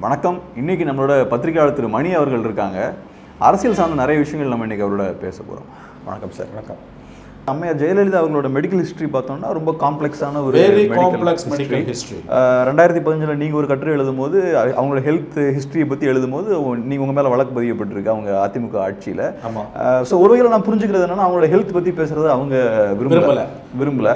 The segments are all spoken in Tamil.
வணக்கம் இன்னைக்கு நம்மளோட பத்திரிகையாளர் திரு மணி அவர்கள் இருக்காங்க அரசியல் சார்ந்த நிறைய விஷயங்கள் நம்ம இன்னைக்கு அவரோட பேச போகிறோம் வணக்கம் சார் வணக்கம் அம்மையார் ஜெயலலிதா அவங்களோட மெடிக்கல் ஹிஸ்ட்ரி பார்த்தோம்னா ரொம்ப காம்ப்ளெக்ஸான ஒரு very medical complex history. Medical history ah ரெண்டாயிரத்தி பதினஞ்சில் நீங்கள் ஒரு கட்டுரை எழுதும்போது அ- அவங்களோட ஹெல்த் ஹிஸ்ட்ரியை பற்றி எழுதும்போது நீங்கள் உங்கள் மேலே வழக்கு பதியப்பட்டிருக்கு அவங்க அதிமுக ஆட்சியில் ஆமா ஸோ ஒரு வகையில் நான் புரிஞ்சுக்கிறது என்னன்னா அவங்களோட ஹெல்த் பற்றி பேசுறது அவங்க விரும்பல விரும்பல. விரும்பல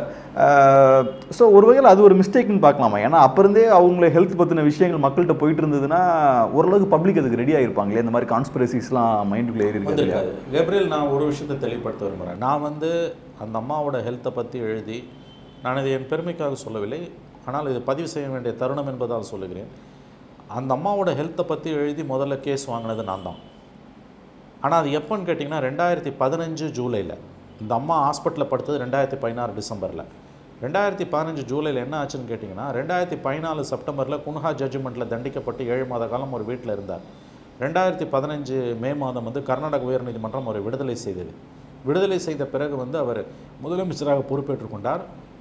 ஸோ ஒரு வகையில் அது ஒரு மிஸ்டேக்னு பார்க்கலாமா ஏன்னா அப்ப இருந்தே அவங்கள ஹெல்த் பற்றின விஷயங்கள் மக்கள்கிட்ட போயிட்டு இருந்ததுன்னா ஓரளவுக்கு பப்ளிக் அதுக்கு ரெடி ஆயிருப்பாங்களே இந்த மாதிரி கான்ஸ்பிரசிஸ்லாம் மைண்டுக்குள்ளே ஏறி இருக்காது இல்லையா வந்திருக்காது கேப்ரியல் நான் ஒரு விஷயத்தை தெளிவுபடுத்த விரும்புகிறேன் நான் வந்து அந்த அம்மாவோட ஹெல்த்தை பற்றி எழுதி நான் இதை என் பெருமைக்காக சொல்லவில்லை ஆனால் இது பதிவு செய்ய வேண்டிய தருணம் என்பதால் சொல்லுகிறேன் அந்த அம்மாவோட ஹெல்த்தை பற்றி எழுதி முதல்ல கேஸ் வாங்கினது நான் தான் ஆனால் அது எப்போன்னு கேட்டிங்கன்னா ரெண்டாயிரத்தி பதினஞ்சு ஜூலையில் இந்த அம்மா ஹாஸ்பிட்டலில் படுத்தது ரெண்டாயிரத்தி பதினாறு டிசம்பரில் ரெண்டாயிரத்தி பதினஞ்சு ஜூலையில் என்ன ஆச்சுன்னு கேட்டிங்கன்னா ரெண்டாயிரத்தி பதினாலு செப்டம்பரில் குன்ஹா ஜட்ஜ்மெண்ட்டில் தண்டிக்கப்பட்டு ஏழு மாத காலம் ஒரு வீட்டில் இருந்தார் ரெண்டாயிரத்தி பதினஞ்சு மே மாதம் வந்து கர்நாடக உயர்நீதிமன்றம் அவரை விடுதலை செய்தது விடுதலை செய்த பிறகு வந்து அவர் முதலமைச்சராக பொறுப்பேற்றுக் கொண்டார்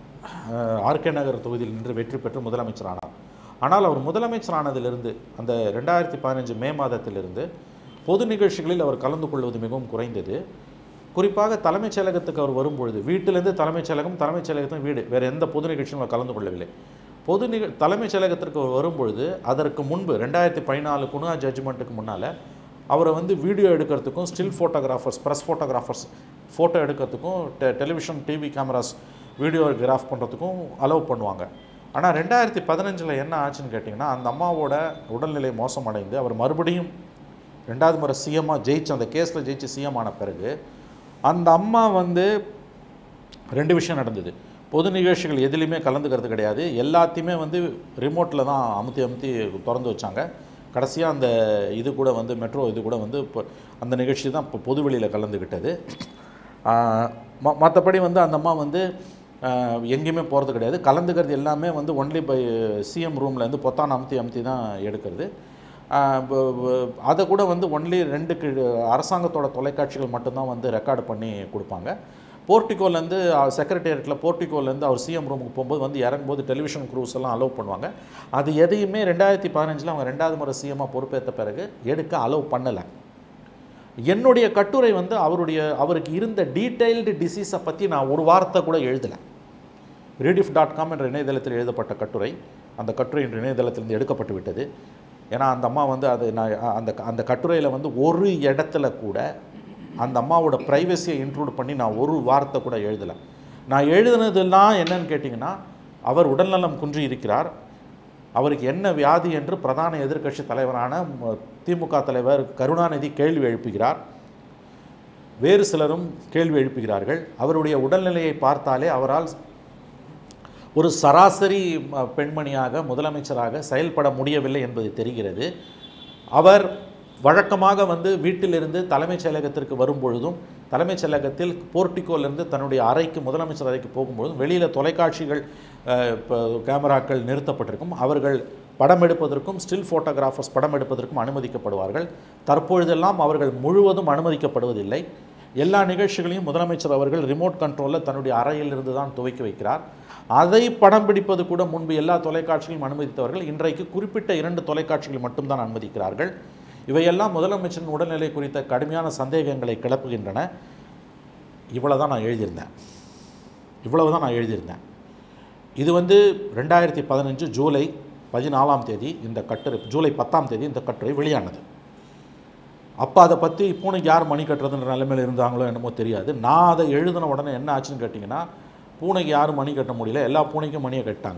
ஆர்கே நகர் தொகுதியில் நின்று வெற்றி பெற்று முதலமைச்சரானார் ஆனால் அவர் முதலமைச்சரானதிலிருந்து அந்த ரெண்டாயிரத்தி பதினஞ்சு மே மாதத்திலிருந்து பொது நிகழ்ச்சிகளில் அவர் கலந்து கொள்வது மிகவும் குறைந்தது குறிப்பாக தலைமைச் செயலகத்துக்கு அவர் வரும்பொழுது வீட்டிலேருந்து தலைமைச் செயலகம் தலைமைச் செயலகத்தின் வீடு வேறு எந்த பொது நிகழ்ச்சியும் அவர் கலந்து கொள்ளவில்லை பொது நிக தலைமைச் செயலகத்திற்கு அவர் வரும்பொழுது அதற்கு முன்பு ரெண்டாயிரத்தி பதினாலு குணா ஜட்ஜ்மெண்ட்டுக்கு முன்னால் அவரை வந்து வீடியோ எடுக்கிறதுக்கும் still photographers press photographers photo எடுக்கிறதுக்கும் டெ television TV cameras video graph பண்ணுறதுக்கும் அலோவ் பண்ணுவாங்க ஆனால் ரெண்டாயிரத்தி பதினஞ்சில் என்ன ஆச்சுன்னு கேட்டிங்கன்னா அந்த அம்மாவோட உடல்நிலை மோசமடைந்து அவர் மறுபடியும் ரெண்டாவது முறை சிஎம்மாக ஜெயிச்சு அந்த கேஸில் ஜெயிச்சு சிஎம் ஆன பிறகு அந்த அம்மா வந்து ரெண்டு விஷயம் நடந்தது பொது நிகழ்ச்சிகள் எதுலேயுமே கலந்துக்கிறது கிடையாது எல்லாத்தையுமே வந்து ரிமோட்டில் தான் அமுத்தி அமுத்தி திறந்து வச்சாங்க கடைசியாக அந்த இது கூட வந்து மெட்ரோ இது கூட வந்து இப்போ அந்த நிகழ்ச்சி தான் இப்போ பொதுவெளியில் கலந்துக்கிட்டது மற்றபடி வந்து அந்த அம்மா வந்து ஆஹ், எங்கேயுமே போகிறது கிடையாது கலந்துக்கிறது எல்லாமே வந்து ஒன்லி பை சிஎம் ரூம்லேருந்து பொத்தான் அமுத்தி அமுத்தி தான் எடுக்கிறது ஆஹ் ப- ப- அதை கூட வந்து ஒன்லி ரெண்டு கி- அரசாங்கத்தோட தொலைக்காட்சிகள் மட்டும்தான் வந்து ரெக்கார்டு பண்ணி கொடுப்பாங்க போர்ட்டிகோலேருந்து செக்ரட்டேரியட்டில் போர்ட்டிகோலேருந்து அவர் சிஎம் ரூமுக்கு போகும்போது வந்து இறங்கும்போது டெலிவிஷன் க்ரூஸ் எல்லாம் அலோவ் பண்ணுவாங்க அது எதையுமே ரெண்டாயிரத்தி பதினஞ்சில் அவங்க ரெண்டாவது முறை சிஎம்மாக பொறுப்பேற்ற பிறகு எடுக்க அலோவ் பண்ணலை என்னுடைய கட்டுரை வந்து அவருடைய அவருக்கு இருந்த டீட்டெயில்டு டிசீஸை பற்றி நான் ஒரு வார்த்தை கூட எழுதலை ரீடிஃப் டாட் காம் என்ற இணையதளத்தில் எழுதப்பட்ட கட்டுரை அந்த கட்டுரை என்ற இணையதளத்திலிருந்து எடுக்கப்பட்டு விட்டது ஏன்னா அந்த அம்மா வந்து அது நான் அந்த அந்த கட்டுரையில் வந்து ஒரு இடத்துல கூட அந்த அம்மாவோட ப்ரைவசியை இன்க்ளூட் பண்ணி நான் ஒரு வார்த்தை கூட எழுதலை நான் எழுதுனதெல்லாம் என்னன்னு கேட்டிங்கன்னா அவர் உடல்நலம் குன்றி இருக்கிறார் அவருக்கு என்ன வியாதி என்று பிரதான எதிர்க்கட்சி தலைவரான ம- திமுக தலைவர் கருணாநிதி கேள்வி எழுப்புகிறார் வேறு சிலரும் கேள்வி எழுப்புகிறார்கள் அவருடைய உடல்நிலையை பார்த்தாலே அவரால் ஒரு சராசரி ம- பெண்மணியாக முதலமைச்சராக செயல்பட முடியவில்லை என்பது தெரிகிறது அவர் வழக்கமாக வந்து வீட்டிலிருந்து தலைமைச் செயலகத்திற்கு வரும்பொழுதும் தலைமைச் செயலகத்தில் போர்ட்டிகோலிருந்து தன்னுடைய அறைக்கு முதலமைச்சர் அறைக்கு போகும்பொழுதும் வெளியில் தொலைக்காட்சிகள் அஹ், இப்போ கேமராக்கள் நிறுத்தப்பட்டிருக்கும் அவர்கள் படம் எடுப்பதற்கும் ஸ்டில் ஃபோட்டோகிராஃபர்ஸ் படம் எடுப்பதற்கும் அனுமதிக்கப்படுவார்கள் தற்பொழுதெல்லாம் அவர்கள் முழுவதும் அனுமதிக்கப்படுவதில்லை எல்லா நிகழ்ச்சிகளையும் முதலமைச்சர் அவர்கள் ரிமோட் கண்ட்ரோலில் தன்னுடைய அறையில் இருந்து தான் துவக்கி வைக்கிறார் அதை படம் பிடிப்பது கூட முன்பு எல்லா தொலைக்காட்சிகளையும் அனுமதித்தவர்கள் இன்றைக்கு குறிப்பிட்ட இரண்டு தொலைக்காட்சிகள் மட்டும்தான் அனுமதிக்கிறார்கள் இவையெல்லாம் முதலமைச்சரின் உடல்நிலை குறித்த கடுமையான சந்தேகங்களை கிளப்புகின்றன இவ்வளோ தான் நான் எழுதியிருந்தேன் இவ்வளவு தான் நான் எழுதியிருந்தேன் இது வந்து ரெண்டாயிரத்தி பதினஞ்சு ஜூலை பதினாலாம் தேதி இந்த கட்டுரை ஜூலை பத்தாம் தேதி இந்த கட்டுரை வெளியானது அப்போ அதை பற்றி பூனைக்கு யார் மணி கட்டுறதுன்ற நிலைமையில் இருந்தாங்களோ என்னமோ தெரியாது நான் அதை எழுதின உடனே என்ன ஆச்சுன்னு கேட்டிங்கன்னா பூனைக்கு யாரும் மணி கட்ட முடியல எல்லா பூனைக்கும் மணியை கட்டாங்க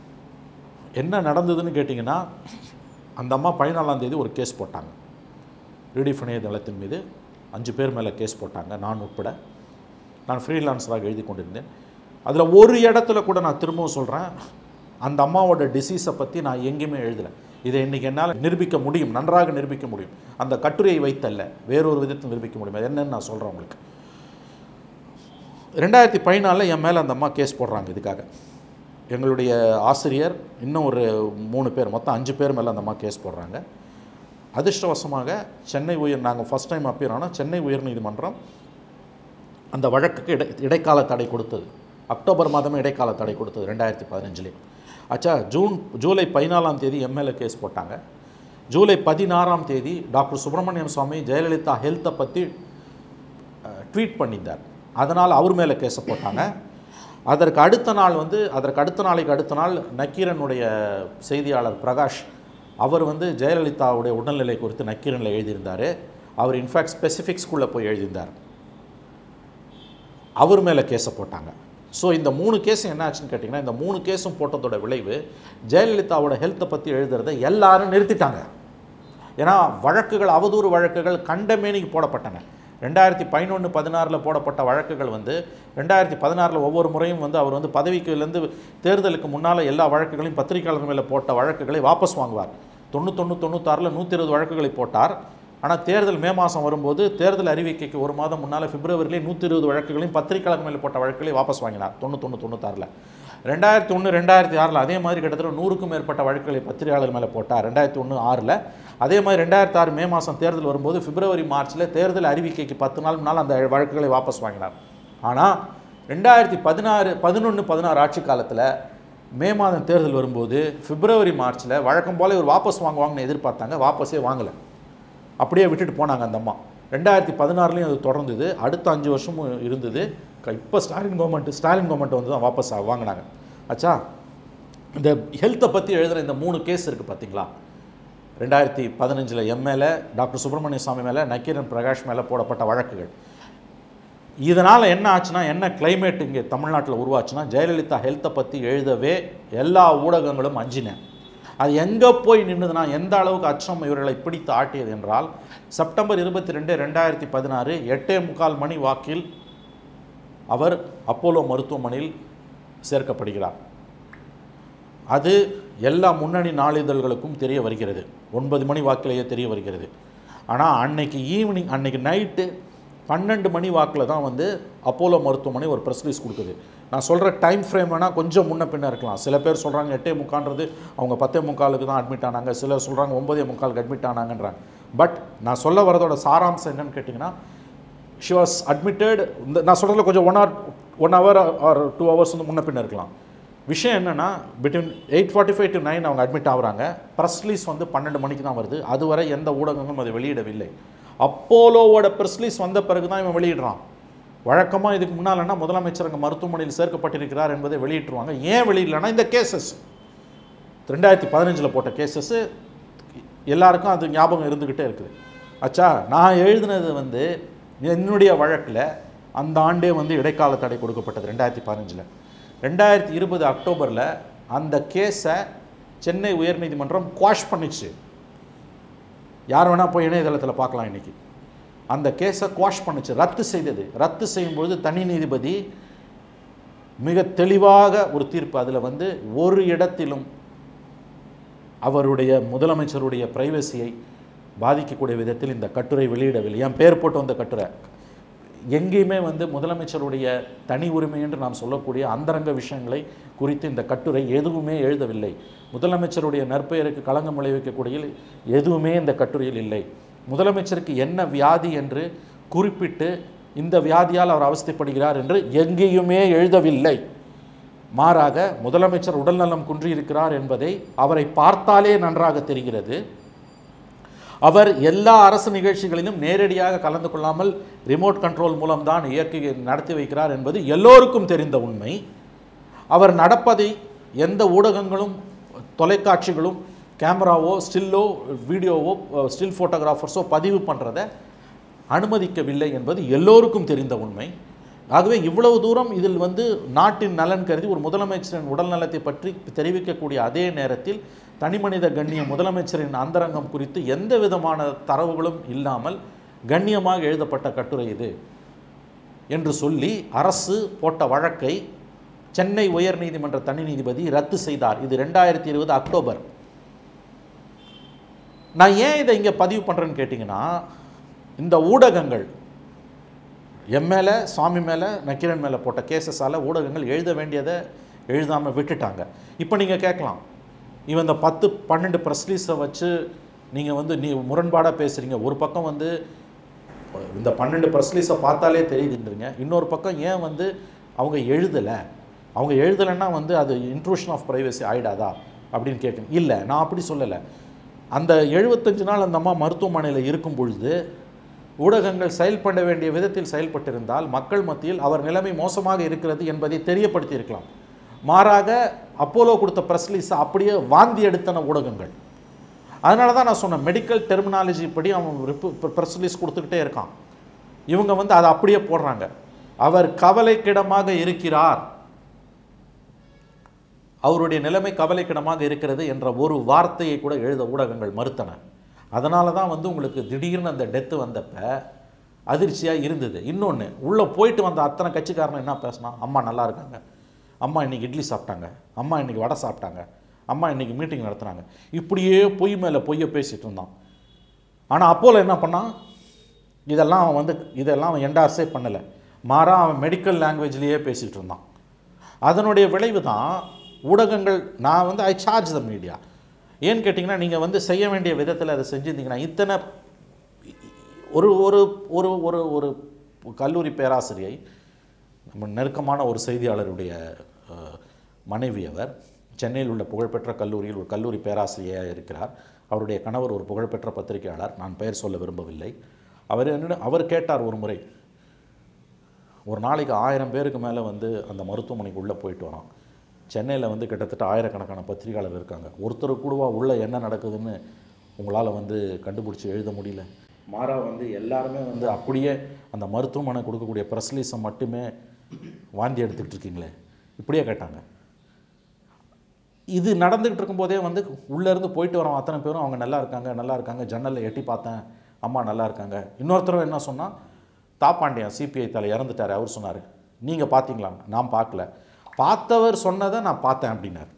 என்ன நடந்ததுன்னு கேட்டிங்கன்னா அந்த அம்மா பதினாலாம் தேதி ஒரு கேஸ் போட்டாங்க ரீடிஃப் இணையதளத்தின் மீது அஞ்சு பேர் மேலே கேஸ் போட்டாங்க நான் உட்பட நான் ஃப்ரீலான்சராக எழுதி கொண்டிருந்தேன் அதில் ஒரு இடத்துல கூட நான் திரும்பவும் சொல்கிறேன் அந்த அம்மாவோட டிசீஸை பற்றி நான் எங்கேயுமே எழுதலை இதை இன்றைக்கி என்னால் நிரூபிக்க முடியும் நன்றாக நிரூபிக்க முடியும் அந்த கட்டுரையை வைத்தல்ல வேறொரு விதத்தில் நிரூபிக்க முடியும் அது என்னன்னு நான் சொல்கிறேன் உங்களுக்கு ரெண்டாயிரத்தி பதினாலில் என் மேலே அந்த அம்மா கேஸ் போடுறாங்க இதுக்காக எங்களுடைய ஆசிரியர் இன்னும் ஒரு மூணு பேர் மொத்தம் அஞ்சு பேர் மேலே அந்த அம்மா கேஸ் போடுறாங்க அதிர்ஷ்டவசமாக சென்னை உயர் நாங்கள் ஃபஸ்ட் டைம் அப்பீர் ஆனால் சென்னை உயர்நீதிமன்றம் அந்த வழக்குக்கு இடை இடைக்கால தடை கொடுத்தது அக்டோபர் மாதமே இடைக்கால தடை கொடுத்தது ரெண்டாயிரத்தி பதினஞ்சுலேயும் ஆச்சா ஜூன் ஜூலை பதினாலாம் தேதி எம்எல்ஏ கேஸ் போட்டாங்க ஜூலை பதினாறாம் தேதி டாக்டர் சுப்பிரமணியம் சுவாமி ஜெயலலிதா ஹெல்த்தை பற்றி ட்வீட் பண்ணியிருந்தார் அதனால் அவர் மேலே கேஸை போட்டாங்க அதற்கு அடுத்த நாள் வந்து அதற்கு அடுத்த நாளைக்கு அடுத்த நாள் நக்கீரனுடைய செய்தியாளர் பிரகாஷ் அவர் வந்து ஜெயலலிதாவுடைய உடல்நிலை குறித்து நக்கீரனில் எழுதியிருந்தார் அவர் இன்ஃபேக்ட் ஸ்பெசிஃபிக்ஸ்குள்ளே போய் எழுதியிருந்தார் அவர் மேலே கேஸை போட்டாங்க ஸோ இந்த மூணு கேஸ் என்ன ஆச்சுன்னு கேட்டிங்கன்னா இந்த மூணு கேஸும் போட்டதோட விளைவு ஜெயலலிதாவோட ஹெல்த்தை பற்றி எழுதுறதை எல்லாரும் நிறுத்திட்டாங்க ஏன்னா வழக்குகள் அவதூறு வழக்குகள் கண்டமேனிக்கு போடப்பட்டன ரெண்டாயிரத்தி பதினொன்று பதினாறில் போடப்பட்ட வழக்குகள் வந்து ரெண்டாயிரத்தி பதினாறில் ஒவ்வொரு முறையும் வந்து அவர் வந்து பதவிக்குலேருந்து தேர்தலுக்கு முன்னால் எல்லா வழக்குகளையும் பத்திரிகையாளர் மேலே போட்ட வழக்குகளை வாபஸ் வாங்குவார் தொண்ணூத்தொன்று தொண்ணூத்தாறில் நூற்றி இருபது வழக்குகளை போட்டார் ஆனால் தேர்தல் மே மாதம் வரும்போது தேர்தல் அறிவிக்கைக்கு ஒரு மாதம் முன்னால் பிப்ரவரியிலே நூற்றி இருபது வழக்குகளையும் பத்திரிகையாளர் மேலே போட்ட வழக்குகளை வாபஸ் வாங்கினார் தொண்ணூத்தொன்று தொண்ணூத்தாறில் ரெண்டாயிரத்தி ஒன்று ரெண்டாயிரத்தி ஆறில் அதே மாதிரி கிட்டத்தட்ட நூறுக்கும் மேற்பட்ட வழக்குகளை பத்திரிகையாளர் மேலே போட்டார் ரெண்டாயிரத்தி ஒன்று ஆறில் அதே மாதிரி ரெண்டாயிரத்தி ஆறு மே மாதம் தேர்தல் வரும்போது பிப்ரவரி மார்ச்சில் தேர்தல் அறிவிக்கைக்கு பத்து நாள் முன்னால் அந்த வழக்குகளை வாபஸ் வாங்கினார் ஆனால் ரெண்டாயிரத்தி பதினாறு பதினொன்று பதினாறு ஆட்சி காலத்தில் மே மாதம் தேர்தல் வரும்போது பிப்ரவரி மார்ச்சில் வழக்கம் போல இவர் வாபஸ் வாங்குவாங்கன்னு எதிர்பார்த்தாங்க வாபஸே வாங்கலை அப்படியே விட்டுட்டு போனாங்க அந்த அம்மா ரெண்டாயிரத்தி பதினாறுலையும் அது தொடர்ந்தது அடுத்த அஞ்சு வருஷமும் இருந்தது இப்போ ஸ்டாலின் கவர்மெண்ட் ஸ்டாலின் கவர்மெண்ட் வந்து தான் வாபஸ் வாங்கினாங்க ஆச்சா இந்த ஹெல்த்தை பற்றி எழுதுகிற இந்த மூணு கேஸ் இருக்குது பார்த்தீங்களா ரெண்டாயிரத்தி பதினஞ்சில் எம் மேலே டாக்டர் சுப்பிரமணிய சாமி மேலே நக்கீரன் பிரகாஷ் மேலே போடப்பட்ட வழக்குகள் இதனால் என்ன ஆச்சுன்னா என்ன கிளைமேட் இங்கே தமிழ்நாட்டில் உருவாச்சுன்னா ஜெயலலிதா ஹெல்த்தை பற்றி எழுதவே எல்லா ஊடகங்களும் அஞ்சினேன் அது எங்கே போய் நின்றுதுன்னா எந்த அளவுக்கு அச்சம் இவர்களை பிடித்து ஆட்டியது என்றால் செப்டம்பர் இருபத்தி ரெண்டு ரெண்டாயிரத்தி பதினாறு எட்டே முக்கால் மணி வாக்கில் அவர் அப்போலோ மருத்துவமனையில் சேர்க்கப்படுகிறார் அது எல்லா முன்னணி நாளிதழ்களுக்கும் தெரிய வருகிறது ஒன்பது மணி வாக்கிலேயே தெரிய வருகிறது ஆனால் அன்னைக்கு ஈவினிங் அன்னைக்கு நைட்டு பன்னெண்டு மணி வாக்கில் தான் வந்து அப்போலோ மருத்துவமனை ஒரு ப்ரெஸ் ரிலீஸ் கொடுக்குது நான் சொல்கிற டைம் ஃப்ரேம் வேணால் கொஞ்சம் முன்ன பின்ன இருக்கலாம் சில பேர் சொல்கிறாங்க எட்டே முக்கான்றது அவங்க பத்தே முக்காலுக்கு தான் அட்மிட் ஆனாங்க சிலர் சொல்கிறாங்க ஒன்பதே முக்காலுக்கு அட்மிட் ஆனாங்கன்றாங்க பட் நான் சொல்ல வரதோட சாராம்சம் என்னன்னு கேட்டிங்கன்னா ஷி வாஸ் அட்மிட்டட் இந்த நான் சொல்கிறதுல கொஞ்சம் one or one hour or two hours வந்து முன்ன பின்ன இருக்கலாம் விஷயம் என்னென்னா between eight forty five to nine அவங்க அட்மிட் ஆகுறாங்க ப்ரெஸ் ரிலீஸ் வந்து பன்னெண்டு மணிக்கு தான் வருது அதுவரை எந்த ஊடகங்களும் அதை வெளியிடவில்லை அப்போலோவோட ப்ரெஸ் ரிலீஸ் வந்த பிறகு தான் இவன் வெளியிடுறான் வழக்கமாக இதுக்கு முன்னாலன்னா முதலமைச்சர் அங்கே மருத்துவமனையில் சேர்க்கப்பட்டிருக்கிறார் என்பதை வெளியிட்டுருவாங்க ஏன் வெளியிடலன்னா இந்த கேசஸ் ரெண்டாயிரத்தி பதினஞ்சில் போட்ட கேசஸ் எல்லாருக்கும் அது ஞாபகம் இருந்துக்கிட்டே இருக்குது அச்சா நான் எழுதினது வந்து என்னுடைய வழக்கில் அந்த ஆண்டே வந்து இடைக்கால தடை கொடுக்கப்பட்டது ரெண்டாயிரத்தி பதினஞ்சில் ரெண்டாயிரத்தி இருபது அக்டோபரில் அந்த கேஸை சென்னை உயர்நீதிமன்றம் குவாஷ் பண்ணிச்சு யார் வேணால் போய் இணையதளத்தில் பார்க்கலாம் இன்றைக்கி அந்த கேஸை குவாஷ் பண்ணுச்சு ரத்து செய்தது ரத்து செய்யும்பொழுது தனி நீதிபதி மிக தெளிவாக ஒரு தீர்ப்பு அதில் வந்து ஒரு இடத்திலும் அவருடைய முதலமைச்சருடைய பிரைவசியை பாதிக்கக்கூடிய விதத்தில் இந்த கட்டுரை வெளியிடவில்லை என் பேர் போட்டு வந்த கட்டுரை எங்கேயுமே வந்து முதலமைச்சருடைய தனி உரிமை என்று நாம் சொல்லக்கூடிய அந்தரங்க விஷயங்களை குறித்து இந்த கட்டுரை எதுவுமே எழுதவில்லை முதலமைச்சருடைய நற்பெயருக்கு களங்கம் விளைவிக்கக்கூடிய எதுவுமே இந்த கட்டுரையில் இல்லை முதலமைச்சருக்கு என்ன வியாதி என்று குறிப்பிட்டு இந்த வியாதியால் அவர் அவஸ்தைப்படுகிறார் என்று எங்கேயுமே எழுதவில்லை மாறாக முதலமைச்சர் உடல்நலம் குன்றியிருக்கிறார் என்பதை அவரை பார்த்தாலே நன்றாக தெரிகிறது அவர் எல்லா அரசு நிகழ்ச்சிகளிலும் நேரடியாக கலந்து கொள்ளாமல் ரிமோட் கண்ட்ரோல் மூலம்தான் இயக்கி நடத்தி வைக்கிறார் என்பது எல்லோருக்கும் தெரிந்த உண்மை அவர் நடப்பதை எந்த ஊடகங்களும் தொலைக்காட்சிகளும் கேமராவோ ஸ்டில்லோ வீடியோவோ ஸ்டில் ஃபோட்டோகிராஃபர்ஸோ பதிவு பண்ணுறதை அனுமதிக்கவில்லை என்பது எல்லோருக்கும் தெரிந்த உண்மை ஆகவே இவ்வளவு தூரம் இதில் வந்து நாட்டின் நலன் கருதி ஒரு முதலமைச்சரின் உடல் நலத்தை பற்றி தெரிவிக்கக்கூடிய அதே நேரத்தில் தனிமனித கண்ணியம் முதலமைச்சரின் அந்தரங்கம் குறித்து எந்த விதமான தரவுகளும் இல்லாமல் கண்ணியமாக எழுதப்பட்ட கட்டுரை இது என்று சொல்லி அரசு போட்ட வழக்கை சென்னை உயர்நீதிமன்ற தனி நீதிபதி ரத்து செய்தார் இது ரெண்டாயிரத்தி இருபது அக்டோபர் நான் ஏன் இதை இங்கே பதிவு பண்ணுறேன்னு கேட்டிங்கன்னா இந்த ஊடகங்கள் எம் மேலே சாமி மேலே நக்கீரன் மேலே போட்ட கேசஸால் ஊடகங்கள் எழுத வேண்டியதை எழுதாமல் விட்டுட்டாங்க இப்போ நீங்கள் கேட்கலாம் இவன் இந்த பத்து பன்னெண்டு ப்ரெஸ்லீஸை வச்சு நீங்கள் வந்து நீ முரண்பாடாக பேசுகிறீங்க ஒரு பக்கம் வந்து இந்த பன்னெண்டு ப்ரெஸ்லீஸை பார்த்தாலே தெரியுதுன்றீங்க இன்னொரு பக்கம் ஏன் வந்து அவங்க எழுதலை அவங்க எழுதலைன்னா வந்து அது இன்ட்ரூஷன் ஆஃப் ப்ரைவசி ஆகிடாதா அப்படின்னு கேட்குறேன் இல்லை நான் அப்படி சொல்லலை அந்த எழுபத்தஞ்சு நாள் அந்த அம்மா மருத்துவமனையில் இருக்கும் பொழுது ஊடகங்கள் செயல்பட வேண்டிய விதத்தில் செயல்பட்டிருந்தால் மக்கள் மத்தியில் அவர் நிலைமை மோசமாக இருக்கிறது என்பதை தெரியப்படுத்தியிருக்கலாம் மாறாக அப்போலோ கொடுத்த ப்ரெஸ் அப்படியே வாந்தி எடுத்தன ஊடகங்கள் அதனால தான் நான் சொன்னேன் மெடிக்கல் டெர்மினாலஜி படி அவன் ப்ரெஸ் ரிலீஸ் கொடுத்துக்கிட்டே இருக்கான் இவங்க வந்து அதை அப்படியே போடுறாங்க அவர் கவலைக்கிடமாக இருக்கிறார் அவருடைய நிலைமை கவலைக்கிடமாக இருக்கிறது என்ற ஒரு வார்த்தையை கூட எழுத ஊடகங்கள் மறுத்தன அதனால தான் வந்து உங்களுக்கு திடீர்னு அந்த டெத்து வந்தப்ப அதிர்ச்சியாக இருந்தது இன்னொன்று உள்ளே போயிட்டு வந்த அத்தனை கட்சிக்காரன் என்ன பேசினா அம்மா நல்லா இருக்காங்க அம்மா இன்னைக்கு இட்லி சாப்பிட்டாங்க அம்மா இன்னைக்கு வடை சாப்பிட்டாங்க அம்மா இன்னைக்கு மீட்டிங் நடத்துனாங்க இப்படியே பொய் மேலே பொய்யை பேசிட்டு இருந்தான் ஆனால் அப்போல என்ன பண்ணான் இதெல்லாம் அவன் வந்து இதெல்லாம் அவன் என்டார்ஸே பண்ணலை மாறா அவன் மெடிக்கல் லாங்குவேஜ்லேயே பேசிகிட்டு இருந்தான் அதனுடைய விளைவு தான் ஊடகங்கள் நான் வந்து ஐ சார்ஜ் த மீடியா ஏன்னு கேட்டிங்கன்னா நீங்கள் வந்து செய்ய வேண்டிய விதத்தில் அதை செஞ்சிருந்தீங்கன்னா இத்தனை ஒரு ஒரு ஒரு ஒரு ஒரு கல்லூரி பேராசிரியை நம்ம நெருக்கமான ஒரு செய்தியாளருடைய அஹ், மனைவி அவர் சென்னையில் உள்ள புகழ்பெற்ற கல்லூரியில் ஒரு கல்லூரி பேராசிரியராக இருக்கிறார் அவருடைய கணவர் ஒரு புகழ்பெற்ற பத்திரிகையாளர் நான் பெயர் சொல்ல விரும்பவில்லை அவர் என்னிடம் அவர் கேட்டார் ஒரு முறை ஒரு நாளைக்கு ஆயிரம் பேருக்கு மேலே வந்து அந்த மருத்துவமனைக்கு உள்ளே போயிட்டு வரோம் சென்னையில் வந்து கிட்டத்தட்ட ஆயிரக்கணக்கான பத்திரிகையாளர் இருக்காங்க ஒருத்தர் கூடவா உள்ளே என்ன நடக்குதுன்னு உங்களால் வந்து கண்டுபிடிச்சி எழுத முடியல மாறா வந்து எல்லாருமே வந்து அப்படியே அந்த மருத்துவமனை கொடுக்கக்கூடிய ப்ரெஸ்லீஸை மட்டுமே வாந்தி எடுத்துக்கிட்டு இருக்கீங்களே இப்படியே கேட்டாங்க இது நடந்துகிட்டு இருக்கும்போதே வந்து உள்ளேருந்து போயிட்டு வரோம் அத்தனை பேரும் அவங்க நல்லா இருக்காங்க நல்லா இருக்காங்க ஜன்னலில் எட்டி பார்த்தேன் அம்மா நல்லா இருக்காங்க இன்னொருத்தர் என்ன சொன்னால் தாப்பாண்டியன் சிபிஐ தலை இறந்துட்டார் அவர் சொன்னார் நீங்கள் பார்த்தீங்களா நான் பார்க்கல பார்த்தவர் சொன்னதை நான் பார்த்தேன் அப்படின்னார்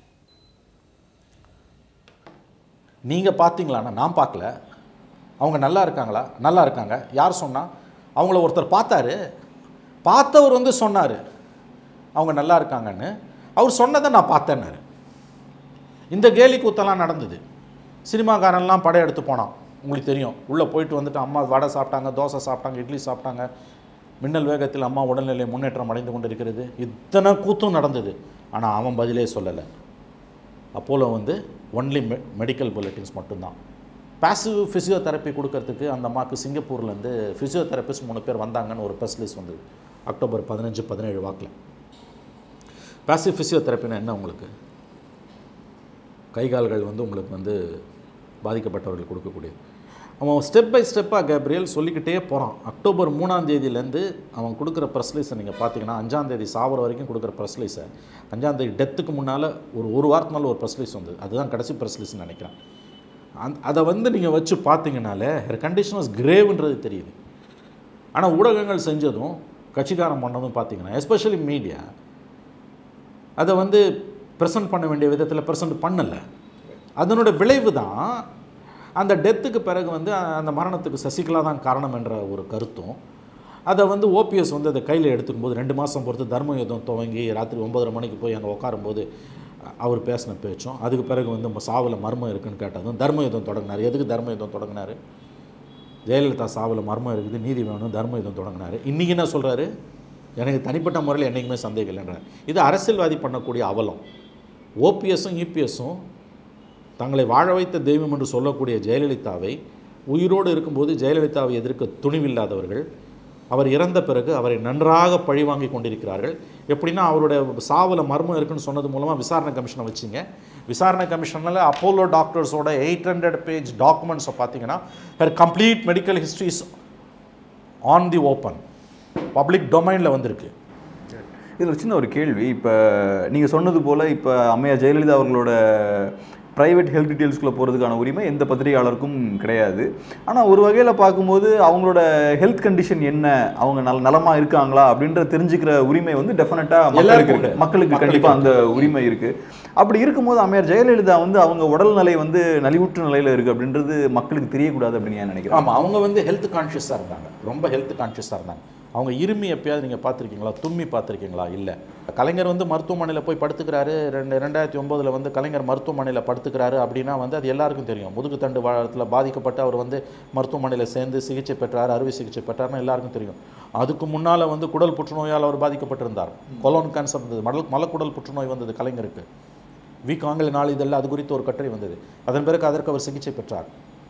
நீங்கள் பார்த்தீங்களாண்ணா நான் பார்க்கல அவங்க நல்லா இருக்காங்களா நல்லா இருக்காங்க யார் சொன்னா அவங்கள ஒருத்தர் பார்த்தாரு பார்த்தவர் வந்து சொன்னார் அவங்க நல்லா இருக்காங்கன்னு அவர் சொன்னதை நான் பார்த்தேன்னாரு இந்த கேலி கூத்தெல்லாம் நடந்தது சினிமாக்காரன்லாம் படம் எடுத்து போனான் உங்களுக்கு தெரியும் உள்ளே போயிட்டு வந்துட்டு அம்மா வடை சாப்பிட்டாங்க தோசை சாப்பிட்டாங்க இட்லி சாப்பிட்டாங்க மின்னல் வேகத்தில் அம்மா உடல்நிலை முன்னேற்றம் அடைந்து கொண்டிருக்கிறது இத்தனை கூத்தும் நடந்தது ஆனால் அவன் பதிலே சொல்லலை அப்போலோ வந்து ஒன்லி மெ மெடிக்கல் புல்லட்டின்ஸ் மட்டும்தான் பாசிவ் ஃபிசியோதெரப்பி கொடுக்கறதுக்கு அந்த அம்மாவுக்கு சிங்கப்பூர்லேருந்து ஃபிசியோதெரபிஸ்ட் மூணு பேர் வந்தாங்கன்னு ஒரு ப்ரெஸ் ரிலீஸ் வந்தது அக்டோபர் பதினஞ்சு பதினேழு வாக்கில் பாசிவ் ஃபிசியோதெரப்பினா என்ன உங்களுக்கு கை கால்கள் வந்து உங்களுக்கு வந்து பாதிக்கப்பட்டவர்கள் கொடுக்கக்கூடியது அவன் ஸ்டெப் பை ஸ்டெப்பாக கேப்ரியல் சொல்லிக்கிட்டே போகிறான் அக்டோபர் மூணாம் தேதியிலேருந்து அவன் கொடுக்குற ப்ரெஸ் ரிலீஸை நீங்கள் பார்த்தீங்கன்னா அஞ்சாம் தேதி சாவர வரைக்கும் கொடுக்குற ப்ரெஸ் ரிலீஸை அஞ்சாம் தேதி டெத்துக்கு முன்னால் ஒரு ஒரு வாரத்தினால ஒரு ப்ரெஸ் ரிலீஸ் வந்தது அதுதான் கடைசி ப்ரெஸ் ரிலீஸ்னு நினைக்கிறேன் அந் அதை வந்து நீங்கள் வச்சு பார்த்தீங்கனாலே ஹர் கண்டிஷன் வாஸ் கிரேவ்ன்றது தெரியுது ஆனால் ஊடகங்கள் செஞ்சதும் கட்சிக்காரன் பண்ணதும் பார்த்தீங்கன்னா எஸ்பெஷலி மீடியா அதை வந்து ப்ரெசன்ட் பண்ண வேண்டிய விதத்தில் ப்ரெசன்ட் பண்ணலை அதனோட விளைவு தான் அந்த டெத்துக்கு பிறகு வந்து அந்த மரணத்துக்கு சசிகலா தான் காரணம் என்ற ஒரு கருத்தும் அதை வந்து ஓபிஎஸ் வந்து அதை கையில் எடுத்துக்கும் போது ரெண்டு மாதம் பொறுத்து தர்ம யுத்தம் துவங்கி ராத்திரி ஒன்பதரை மணிக்கு போய் அங்கே உட்காரும்போது அவர் பேசின பேச்சும் அதுக்கு பிறகு வந்து சாவில் மர்மம் இருக்குன்னு கேட்டதும் தர்ம யுத்தம் தொடங்கினார் எதுக்கு தர்ம யுத்தம் தொடங்கினார் ஜெயலலிதா சாவில் மர்மம் இருக்குது நீதி வேணும் தர்ம யுத்தம் தொடங்கினார் இன்றைக்கி என்ன சொல்கிறாரு எனக்கு தனிப்பட்ட முறையில் என்றைக்குமே சந்தேகம் இல்லைன்றார் இது அரசியல்வாதி பண்ணக்கூடிய அவலம் ஓபிஎஸும் இபிஎஸும் தங்களை வாழ வைத்த தெய்வம் என்று சொல்லக்கூடிய ஜெயலலிதாவை உயிரோடு இருக்கும்போது ஜெயலலிதாவை எதிர்க்க துணிவில்லாதவர்கள் அவர் இறந்த பிறகு அவரை நன்றாக பழிவாங்கி கொண்டிருக்கிறார்கள் எப்படின்னா அவருடைய சாவில் மர்மம் இருக்குன்னு சொன்னது மூலமாக விசாரணை கமிஷனை வச்சிங்க விசாரணை கமிஷனில் அப்போலோ டாக்டர்ஸோட எயிட் ஹண்ட்ரட் பேஜ் டாக்குமெண்ட்ஸை பார்த்தீங்கன்னா her complete medical histories on the open public டொமைனில் வந்திருக்கு இதில் ஒரு சின்ன ஒரு கேள்வி இப்போ நீங்கள் சொன்னது போல் இப்போ அம்மையார் ஜெயலலிதா அவர்களோட ப்ரைவேட் ஹெல்த் டீட்டெயில்ஸ்குள்ளே போகிறதுக்கான உரிமை எந்த பத்திரிகையாளருக்கும் கிடையாது ஆனால் ஒரு வகையில் பார்க்கும்போது அவங்களோட ஹெல்த் கண்டிஷன் என்ன அவங்க நல நலமாக இருக்காங்களா அப்படின்ற தெரிஞ்சுக்கிற உரிமை வந்து டெஃபினட்டாக மக்களுக்கு எல்லாருக்கும் இருக்கு. உண்டு. மக்களுக்கு மக்களுக்கு கண்டிப்பாக அந்த உரிமை இருக்குது அப்படி இருக்கும்போது அம்மையார் ஜெயலலிதா வந்து அவங்க உடல்நிலை வந்து நலிவுற்ற நிலையில் இருக்குது அப்படின்றது மக்களுக்கு தெரியக்கூடாது அப்படின்னு ஏன் நினைக்கிறேன் ஆமாம் அவங்க வந்து ஹெல்த் கான்ஷியஸாக இருந்தாங்க ரொம்ப ஹெல்த் கான்ஷியஸாக இருந்தாங்க அவங்க இருமி எப்பயாவது நீங்கள் பார்த்துருக்கீங்களா தும்மி பார்த்துருக்கீங்களா இல்லை கலைஞர் வந்து மருத்துவமனையில் போய் படுத்துக்கிறாரு ரெண்டு ரெண்டாயிரத்தி ஒம்போதில் வந்து கலைஞர் மருத்துவமனையில் படுத்துக்கிறாரு அப்படின்னா வந்து அது எல்லாருக்கும் தெரியும் முதுகுத்தண்டு வாழத்தில் பாதிக்கப்பட்டு அவர் வந்து மருத்துவமனையில் சேர்ந்து சிகிச்சை பெற்றார் அறுவை சிகிச்சை பெற்றார்னு எல்லாருக்கும் தெரியும் அதுக்கு முன்னால் வந்து குடல் புற்றுநோயால் அவர் பாதிக்கப்பட்டிருந்தார் கொலோன் கேன்சர் இருந்தது மடல் மலக்குடல் புற்றுநோய் வந்தது கலைஞருக்கு வீக் ஆங்கில நாளிதழில் அது குறித்து ஒரு கட்டுரை வந்தது அதன் பிறகு அதற்கு அவர் சிகிச்சை பெற்றார்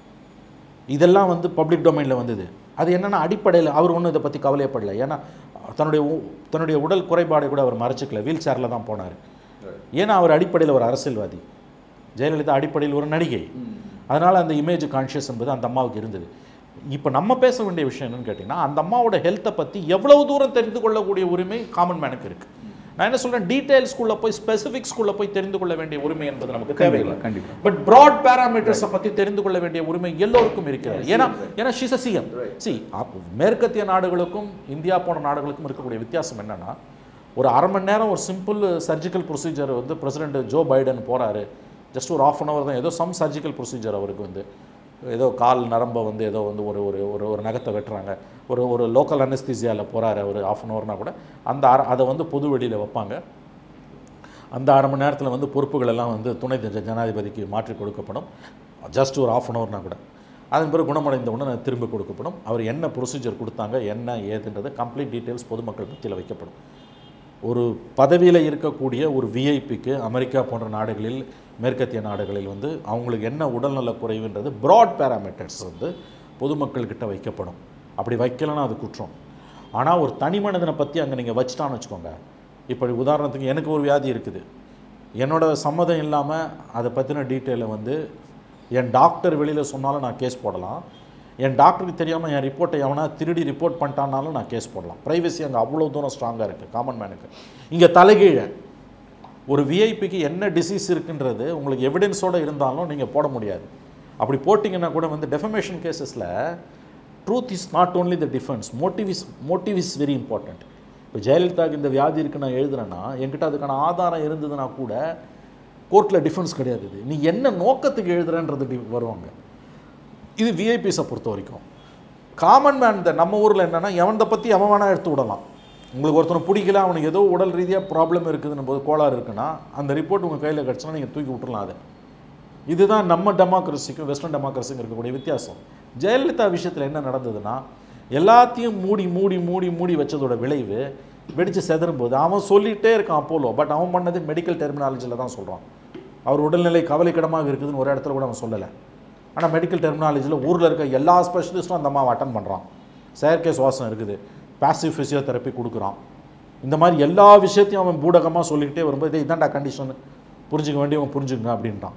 இதெல்லாம் வந்து பப்ளிக் டொமைனில் வந்தது அது என்னன்னா அடிப்படையில் அவர் ஒன்றும் இதை பற்றி கவலையப்படல ஏன்னா தன்னுடைய உ- தன்னுடைய உடல் குறைபாடை கூட அவர் மறைச்சிக்கல வீல் சேரில் தான் போனார் ஏன்னா அவர் அடிப்படையில் ஒரு அரசியல்வாதி ஜெயலலிதா அடிப்படையில் ஒரு நடிகை அதனால் அந்த இமேஜ் கான்ஷியஸ் என்பது அந்த அம்மாவுக்கு இருந்தது இப்போ நம்ம பேச வேண்டிய விஷயம் என்னன்னு கேட்டிங்கன்னா அந்த அம்மாவோட ஹெல்த்தை பற்றி எவ்வளவு தூரம் தெரிந்து கொள்ளக்கூடிய உரிமை காமன் மேனுக்கு இருக்குது நான் என்ன சொல்கிறேன் டீடைல்ஸ்குள்ளே போய் ஸ்பெசிஃபிக்ஸ்குள்ளே போய் தெரிந்து கொள்ள வேண்டிய உரிமை என்பது நமக்கு தேவையில்லை கண்டிப்பா பட் பிராட் பேராமீட்டர்ஸை பற்றி தெரிந்து கொள்ள வேண்டிய உரிமை எல்லோருக்கும் இருக்கிறது ஏன்னா ஏன்னா ஷீஸ் அ சிஎம் சி மேற்கத்திய நாடுகளுக்கும் இந்தியா போன்ற நாடுகளுக்கும் இருக்கக்கூடிய வித்தியாசம் என்னன்னா ஒரு அரை மணி நேரம் ஒரு சிம்பிள் சர்ஜிக்கல் ப்ரொசீஜர் வந்து பிரசிடென்ட் ஜோ பைடன் போறாரு ஜஸ்ட் ஒரு ஆஃப் அன் ஹவர் தான் ஏதோ சம் சர்ஜிக்கல் ப்ரொசீஜர் அவருக்கு வந்து ஏதோ கால் நரம்பை வந்து ஏதோ வந்து ஒரு ஒரு ஒரு ஒரு நகத்தை வெட்டுறாங்க ஒரு ஒரு லோக்கல் அனஸ்தீசியாவில் போறாரு ஒரு ஆஃப் அன் ஹவர்னா கூட அந்த அர அதை வந்து பொது வெளியில் வைப்பாங்க அந்த அரை மணி நேரத்தில் வந்து பொறுப்புகள் எல்லாம் வந்து துணை ஜ- ஜனாதிபதிக்கு மாற்றி கொடுக்கப்படும் ஜஸ்ட் ஒரு ஆஃப் அன் ஹவர்னா கூட அதன் பிறகு குணமடைந்த உடனே அது திரும்ப கொடுக்கப்படும் அவர் என்ன ப்ரொசீஜர் கொடுத்தாங்க என்ன ஏதுன்றது கம்ப்ளீட் டீட்டெயில்ஸ் பொதுமக்கள் மத்தியில் வைக்கப்படும் ஒரு பதவியில் இருக்கக்கூடிய ஒரு விஐபிக்கு அமெரிக்கா போன்ற நாடுகளில் மேற்கத்திய நாடுகளில் வந்து அவங்களுக்கு என்ன உடல்நலக் குறைவுன்றது ப்ராட் பேராமீட்டர்ஸ் வந்து பொதுமக்கள்கிட்ட வைக்கப்படும் அப்படி வைக்கலைன்னா அது குற்றம் ஆனால் ஒரு தனி மனிதனை பற்றி அங்கே நீங்கள் வச்சிட்டான்னு வச்சுக்கோங்க இப்படி உதாரணத்துக்கு எனக்கு ஒரு வியாதி இருக்குது என்னோட சம்மதம் இல்லாமல் அதை பற்றின டீட்டெயிலை வந்து என் டாக்டர் வெளியில் சொன்னாலும் நான் கேஸ் போடலாம் என் டாக்டருக்கு தெரியாமல் என் ரிப்போர்ட்டை எவனா திருடி ரிப்போர்ட் பண்ணிட்டானாலும் நான் கேஸ் போடலாம் ப்ரைவசி அங்கே அவ்வளோ தூரம் ஸ்ட்ராங்காக இருக்குது காமன் மேனுக்கு இங்கே தலைகீழ ஒரு விஐபிக்கு என்ன டிசீஸ் இருக்குன்றது உங்களுக்கு எவிடன்ஸோடு இருந்தாலும் நீங்கள் போட முடியாது அப்படி போட்டிங்கன்னா கூட வந்து டெஃபமேஷன் கேசஸில் truth is not only the defence motive is motive is very important இப்போ ஜெயலலிதாவுக்கு இந்த வியாதி இருக்கு நான் எழுதுறேன்னா என்கிட்ட அதுக்கான ஆதாரம் இருந்ததுன்னா கூட கோர்ட்டில் டிஃபென்ஸ் கிடையாது இது நீ என்ன நோக்கத்துக்கு எழுதுறன்றது டி- வருவாங்க இது விஐபிஸை பொறுத்த வரைக்கும் காமன் மேன் இந்த நம்ம ஊரில் என்னென்னா எவனை பற்றி எவன் வேணால் எடுத்து விடலாம் உங்களுக்கு ஒருத்தனை பிடிக்கல அவனுக்கு ஏதோ உடல் ரீதியாக ப்ராப்ளம் இருக்குதுன்னு போது கோளாறு இருக்குன்னா அந்த ரிப்போர்ட் உங்கள் கையில் கிடச்சுன்னா நீங்கள் தூக்கி விட்டுறலாம் அதை இதுதான் நம்ம டெமோக்ரஸிக்கும் வெஸ்டர்ன் டெமோக்ரஸிக்கும் இருக்கக்கூடிய வித்தியாசம் ஜெயலலிதா விஷயத்தில் என்ன நடந்ததுன்னா எல்லாத்தையும் மூடி மூடி மூடி மூடி வச்சதோட விளைவு வெடித்து செதறும்போது அவன் சொல்லிகிட்டே இருக்கான் அப்போலோ பட் அவன் பண்ணது மெடிக்கல் டெர்மினாலஜியில் தான் சொல்கிறான் அவர் உடல்நிலை கவலைக்கிடமாக இருக்குதுன்னு ஒரு இடத்துல கூட அவன் சொல்லலை ஆனால் மெடிக்கல் டெர்மினாலஜியில் ஊரில் இருக்க எல்லா ஸ்பெஷலிஸ்ட்டும் அந்த அம்மாவை அட்டன் பண்ணுறான் செயற்கை சுவாசம் இருக்குது பாசிவ் ஃபிசியோதெரப்பி கொடுக்குறான் இந்த மாதிரி எல்லா விஷயத்தையும் அவன் பூடகமாக சொல்லிக்கிட்டே வரும்போது "டேய், இதான்டா கண்டிஷன் புரிஞ்சுக்க வேண்டியவன் புரிஞ்சுக்கங்க அப்படின்ட்டான்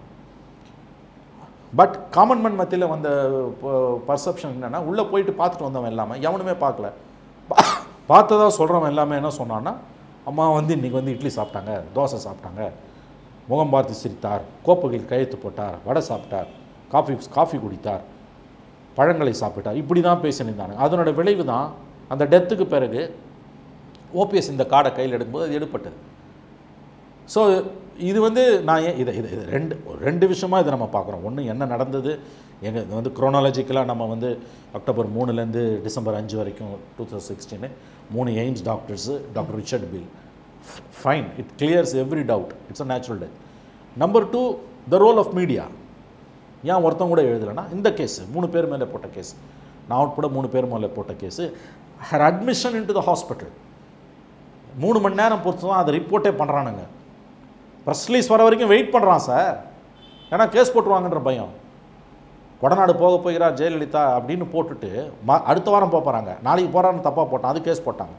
பட் காமன் மேன் மத்தியில் வந்த பர்செப்ஷன் என்னன்னா உள்ளே போயிட்டு பார்த்துட்டு வந்தவன் எல்லாமே எவனுமே பார்க்கல பா- பார்த்ததா சொல்கிறவன் எல்லாமே என்ன சொன்னான்னா அம்மா வந்து இன்றைக்கி வந்து இட்லி சாப்பிட்டாங்க தோசை சாப்பிட்டாங்க முகம் பார்த்து சிரித்தார் கோப்புகளில் கையெழுத்து போட்டார் வடை சாப்பிட்டார் காஃபி காஃபி குடித்தார் பழங்களை சாப்பிட்டார் இப்படி தான் பேசினிருந்தாங்க அதனோட விளைவு தான் அந்த டெத்துக்கு பிறகு ஓபிஎஸ் இந்த கார்டை கையில் எடுக்கும்போது அது எடுப்பட்டது ஸோ இது வந்து நான் ஏன் இதை இதை இது ரெண்டு ஒரு ரெண்டு விஷயமா இதை நம்ம பார்க்குறோம் ஒன்று என்ன நடந்தது எங்க இது வந்து குரோனாலஜிக்கலாக நம்ம வந்து அக்டோபர் மூணுலேருந்து டிசம்பர் அஞ்சு வரைக்கும் டூ தௌசண்ட் சிக்ஸ்டீனு மூணு AIIMS doctors doctor Richard Beale fine it clears every doubt it's a natural death number two the role of media ஏன் ஒருத்தன் கூட எழுதலைன்னா இந்த கேஸ் மூணு பேர் மேலே போட்ட கேஸ் நான் உட்பட மூணு பேர் மேலே போட்ட case her admission into the hospital மூணு மணி நேரம் பொறுத்து தான் அதை ரிப்போர்ட்டே பண்ணுறானுங்க ப்ரெஸ் ரிலீஸ் வர வரைக்கும் வெயிட் பண்ணுறான் சார் ஏன்னா கேஸ் போட்டுருவாங்கன்ற பயம் கொடநாடு போக போகிறார் ஜெயலலிதா அப்படின்னு போட்டுட்டு ம அடுத்த வாரம் போக போகிறாங்க நாளைக்கு போகிறான்னு தப்பாக போட்டான் அது கேஸ் போட்டாங்க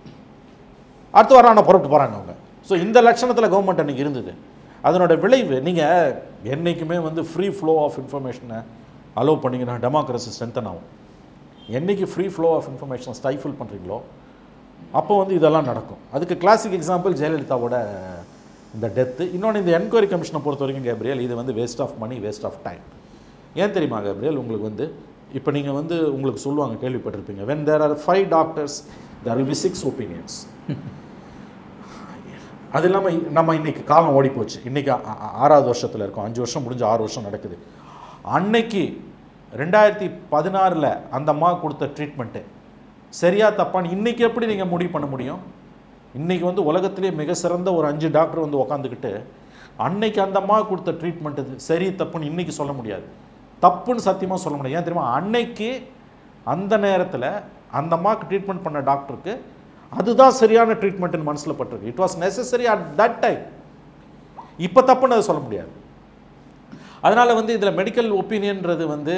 அடுத்த வாரம் ஆனால் புறப்பட்டு போகிறாங்க அவங்க ஸோ இந்த லட்சணத்தில் கவர்மெண்ட் அன்றைக்கி இருந்தது அதனோட விளைவு நீங்கள் என்றைக்குமே வந்து ஃப்ரீ ஃப்ளோ ஆஃப் இன்ஃபர்மேஷனை அலோவ் பண்ணிங்கன்னா டெமோக்ரஸி ஸ்ட்ரென்தன் ஆகும் என்னைக்கு ஃப்ரீ ஃப்ளோ ஆஃப் இன்ஃபர்மேஷனை ஸ்டைஃபில் பண்ணுறீங்களோ அப்போ வந்து இதெல்லாம் நடக்கும் அதுக்கு கிளாசிக் எக்ஸாம்பிள் ஜெயலலிதாவோட இந்த டெத்து இன்னொன்று இந்த என்கொயரி கமிஷனை பொறுத்த வரைக்கும் கேப்ரியல் இது வந்து waste of money waste of time ஏன் தெரியுமா கேப்ரியல் உங்களுக்கு வந்து இப்போ நீங்கள் வந்து உங்களுக்கு சொல்லுவாங்க கேள்விப்பட்டிருப்பீங்க when there are five doctors there will be six opinions அது இல்லாமல் நம்ம இன்னைக்கு காலம் ஓடி போச்சு இன்னைக்கு ஆ- ஆ- ஆறாவது வருஷத்தில் இருக்கோம் அஞ்சு வருஷம் முடிஞ்சு ஆறு வருஷம் நடக்குது அன்னைக்கு ரெண்டாயிரத்தி பதினாறில் அந்த அம்மா கொடுத்த ட்ரீட்மெண்ட்டு சரியா தப்பான்னு இன்னைக்கு எப்படி நீங்கள் முடிவு பண்ண முடியும் இன்னைக்கு வந்து உலகத்திலே மிக சிறந்த ஒரு அஞ்சு டாக்டர் வந்து உக்காந்துக்கிட்டு அன்னைக்கு அந்த அம்மா கொடுத்த ட்ரீட்மெண்ட் இது சரி தப்புன்னு இன்னைக்கு சொல்ல முடியாது தப்புன்னு சத்தியமாக சொல்ல முடியாது ஏன் தெரியுமா அன்னைக்கு அந்த நேரத்தில் அந்த அம்மாவுக்கு ட்ரீட்மெண்ட் பண்ண டாக்டருக்கு அதுதான் சரியான ட்ரீட்மெண்ட்னு மனசில் பட்டிருக்கு it was necessary at that time இப்போ தப்புன்னு அதை சொல்ல முடியாது அதனால் வந்து இதில் மெடிக்கல் ஒப்பீனியன்றது வந்து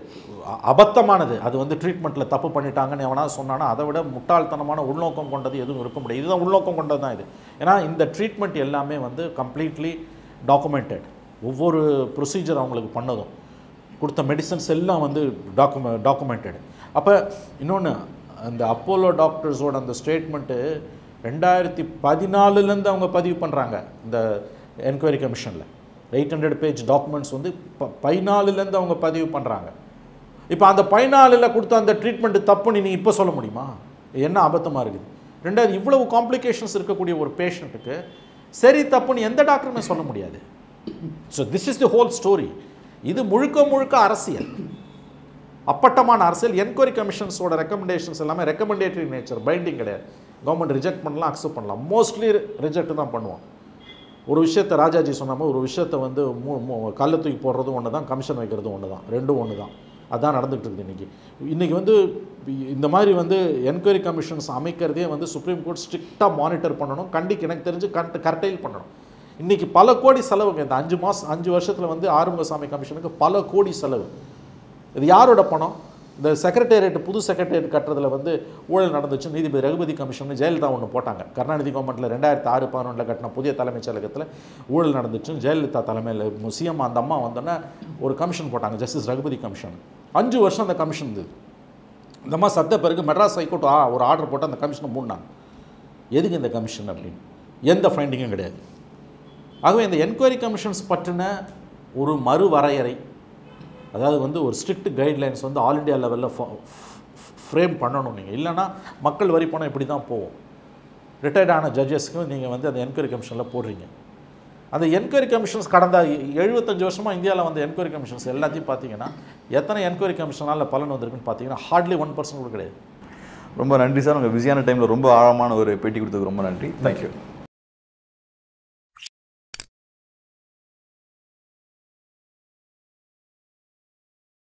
அ- அபத்தமானது அது வந்து ட்ரீட்மெண்ட்டில் தப்பு பண்ணிட்டாங்கன்னு எவனா சொன்னானா அதை விட முட்டாள்தனமான உள்நோக்கம் கொண்டது எதுவும் இருக்க முடியாது இதுதான் உள்நோக்கம் கொண்டது தான் இது ஏன்னா இந்த ட்ரீட்மெண்ட் எல்லாமே வந்து கம்ப்ளீட்லி டாக்குமெண்டட் ஒவ்வொரு ப்ரொசீஜர் அவங்களுக்கு பண்ணதும் கொடுத்த மெடிசன்ஸ் எல்லாம் வந்து டாக்குமெ டாக்குமெண்டட் அப்போ இன்னொன்று அந்த அப்போலோ டாக்டர்ஸோட அந்த ஸ்டேட்மெண்ட்டு ரெண்டாயிரத்தி பதினாலுலேருந்து அவங்க பதிவு பண்ணுறாங்க இந்த என்கொயரி கமிஷனில் எயிட் ஹண்ட்ரட் பேஜ் டாக்குமெண்ட்ஸ் வந்து ப பதினாலுலேருந்து அவங்க பதிவு பண்ணுறாங்க இப்போ அந்த பதினாலில் கொடுத்த அந்த ட்ரீட்மெண்ட் தப்புன்னு நீ இப்போ சொல்ல முடியுமா என்ன அபத்தமாக இருக்குது ரெண்டாவது இவ்வளவு காம்ப்ளிகேஷன்ஸ் இருக்கக்கூடிய ஒரு பேஷண்ட்டுக்கு சரி தப்புன்னு எந்த டாக்டருமே சொல்ல முடியாது so this is the whole story இது முழுக்க முழுக்க அரசியல் அப்பட்டமான அரசியல் என்கொயரி கமிஷன்ஸோட ரெக்கமெண்டேஷன்ஸ் எல்லாமே ரெக்கமெண்டேட்டரி நேச்சர் பைண்டிங் கிடையாது கவர்மெண்ட் ரிஜெக்ட் பண்ணலாம் அக்செப்ட் பண்ணலாம் மோஸ்ட்லி ரிஜெக்ட் தான் பண்ணுவோம் ஒரு விஷயத்தை ராஜாஜி சொன்ன மாதிரி ஒரு விஷயத்தை வந்து மூ மூ கல்லை தூக்கி போடுறதும் ஒன்று தான் கமிஷன் வைக்கிறதும் ஒன்று தான் ரெண்டும் ஒன்று தான் அதான் நடந்துகிட்டு இருக்குது இன்றைக்கி இன்றைக்கி வந்து இந்த மாதிரி வந்து என்கொயரி கமிஷன்ஸ் அமைக்கிறதே வந்து சுப்ரீம் கோர்ட் ஸ்ட்ரிக்டாக மானிட்டர் பண்ணணும் கண்டிக்கு எனக்கு தெரிஞ்சு கரெக்ட் கரெக்டைல் பண்ணணும் இன்றைக்கி பல கோடி செலவுங்க இந்த அஞ்சு மாதம் அஞ்சு வருஷத்தில் வந்து ஆறுமுகசாமி கமிஷனுக்கு பல கோடி செலவு இது யாரோட பணம் இந்த செக்ரட்டேரியட் புது செக்ரட்டேரியட் கட்டுறதுல வந்து ஊழல் நடந்துச்சு நீதிபதி ரகுபதி கமிஷன் ஜெயலலிதா ஒன்று போட்டாங்க கருணாநிதி கவர்மெண்ட்டில் ரெண்டாயிரத்தி ஆறு பதினொன்றில் கட்டின புதிய தலைமைச் செயலகத்தில் ஊழல் நடந்துச்சு ஜெயலலிதா தலைமையில் சிஎம் அந்த அம்மா வந்தோன்னே ஒரு கமிஷன் போட்டாங்க ஜஸ்டிஸ் ரகுபதி கமிஷன் அஞ்சு வருஷம் அந்த கமிஷன் இருந்தது இந்த அம்மா சத்த பிறகு மெட்ராஸ் ஹைகோர்ட் ஆ ஒரு ஆர்டர் போட்டு அந்த கமிஷனை மூடினாங்க எதுக்கு இந்த கமிஷன் அப்படின்னு எந்த ஃபைண்டிங்கும் கிடையாது ஆகவே இந்த என்கொயரி கமிஷன்ஸ் பற்றின ஒரு மறுவரையறை அதாவது வந்து ஒரு ஸ்ட்ரிக்ட் கைட்லைன்ஸ் வந்து ஆல் இண்டியா லெவலில் ஃப்ரேம் பண்ணணும் நீங்கள் இல்லைன்னா மக்கள் வரி பணம் இப்படி தான் போகும் ரிட்டையர்ட் ஆன ஜட்ஜஸ்க்கும் நீங்கள் வந்து அந்த என்கொயரி கமிஷனில் போடுறீங்க அந்த என்கொயரி கமிஷன்ஸ் கடந்த எழுபத்தஞ்சு வருஷமாக இந்தியாவில் வந்து என்கொயரி கமிஷன்ஸ் எல்லாத்தையும் பார்த்தீங்கன்னா எத்தனை என்கொயரி கமிஷனால் பலன் வந்திருக்குன்னு பார்த்தீங்கன்னா ஹார்ட்லி ஒன் பர்சன்ட் கூட கிடையாது ரொம்ப நன்றி சார் உங்கள் பிஸியான டைமில் ரொம்ப ஆழமான ஒரு பேட்டி கொடுத்ததுக்கு ரொம்ப நன்றி தேங்க்யூ